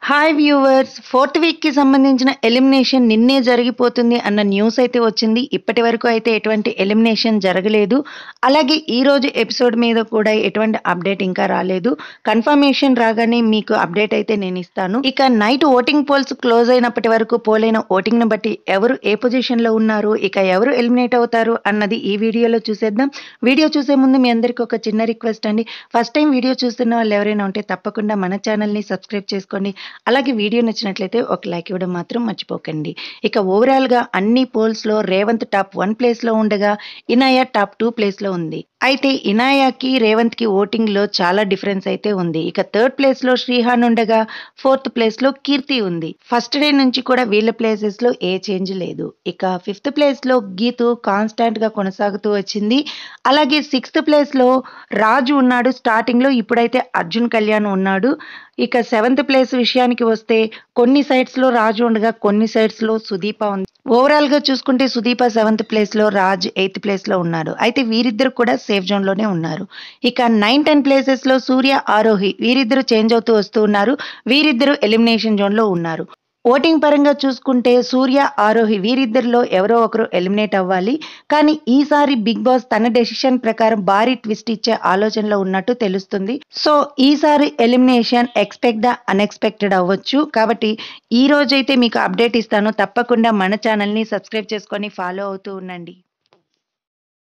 hi viewers fourth week కి సంబంధించిన elimination నిన్నే జరిగిపోతుంది అన్న న్యూస్ అయితే వచ్చింది ఇప్పటి వరకు అయితే ఎటువంటి ఎలిమినేషన్ జరగలేదు అలాగే ఈ రోజు ఎపిసోడ్ మీద కూడా ఎటువంటి అప్డేట్ ఇంకా రాలేదు కన్ఫర్మేషన్ రాగానే మీకు అప్డేట్ అయితే నేను ఇస్తాను ఇక నైట్ ఓటింగ్ పోల్స్ క్లోజ్ అయినప్పటి వరకు పోలైన ఓటింగ్ ను బట్టి ఎవరు ఏ పొజిషన్ లో ఉన్నారు ఇక ఎవరు ఎలిమినేట్ అవుతారు అన్నది ఈ వీడియోలో చూసేద్దాం వీడియో చూసే ముందు మీ అందరికీ ఒక చిన్న రిక్వెస్ట్ అండి ఫస్ట్ టైం వీడియో చూస్తున్న వాళ్ళు ఎవరైనా ఉంటే తప్పకుండా మన ఛానల్ని సబ్స్క్రైబ్ చేసుకోండి అలాగే వీడియో నచ్చినట్లయితే ఒక లైక్ ఇవ్వడం మాత్రం మర్చిపోకండి ఇక ఓవరాల్గా అన్ని పోల్స్లో రేవంత్ టాప్ వన్ ప్లేస్లో ఉండగా ఇనాయా టాప్ టూ ప్లేస్లో ఉంది అయితే ఇనాయాకి రేవంత్కి ఓటింగ్లో చాలా డిఫరెన్స్ అయితే ఉంది ఇక థర్డ్ ప్లేస్లో శ్రీహాన్ ఉండగా ఫోర్త్ ప్లేస్లో కీర్తి ఉంది ఫస్ట్ డే నుంచి కూడా వీళ్ళ ప్లేసెస్లో ఏ చేంజ్ లేదు ఇక ఫిఫ్త్ ప్లేస్లో గీతు కాన్స్టాంట్గా కొనసాగుతూ వచ్చింది అలాగే సిక్స్త్ ప్లేస్లో రాజు ఉన్నాడు స్టార్టింగ్లో ఇప్పుడైతే అర్జున్ కళ్యాణ్ ఉన్నాడు ఇక సెవెంత్ ప్లేస్ విషయానికి వస్తే కొన్ని సైడ్స్లో రాజు ఉండగా కొన్ని సైడ్స్లో సుదీప ఉంది ఓవరాల్గా చూసుకుంటే సుదీప సెవెంత్ ప్లేస్లో రాజ్ ఎయిత్ ప్లేస్లో ఉన్నారు అయితే వీరిద్దరు కూడా సేఫ్ జోన్లోనే ఉన్నారు ఇక నైన్ టెన్ ప్లేసెస్లో సూర్య ఆరోహి వీరిద్దరు చేంజ్ అవుతూ వస్తూ ఉన్నారు వీరిద్దరు ఎలిమినేషన్ జోన్లో ఉన్నారు ఓటింగ్ పరంగా చూసుకుంటే సూర్య ఆరోహి వీరిద్దరిలో ఎవరో ఒకరు ఎలిమినేట్ అవ్వాలి కానీ ఈసారి బిగ్ బాస్ తన డెసిషన్ ప్రకారం భారీ ట్విస్ట్ ఇచ్చే ఆలోచనలో ఉన్నట్టు తెలుస్తుంది సో ఈసారి ఎలిమినేషన్ ఎక్స్పెక్ట్ ద అన్ఎక్స్పెక్టెడ్ అవ్వచ్చు కాబట్టి ఈ రోజైతే మీకు అప్డేట్ ఇస్తాను తప్పకుండా మన ఛానల్ని సబ్స్క్రైబ్ చేసుకొని ఫాలో అవుతూ ఉండండి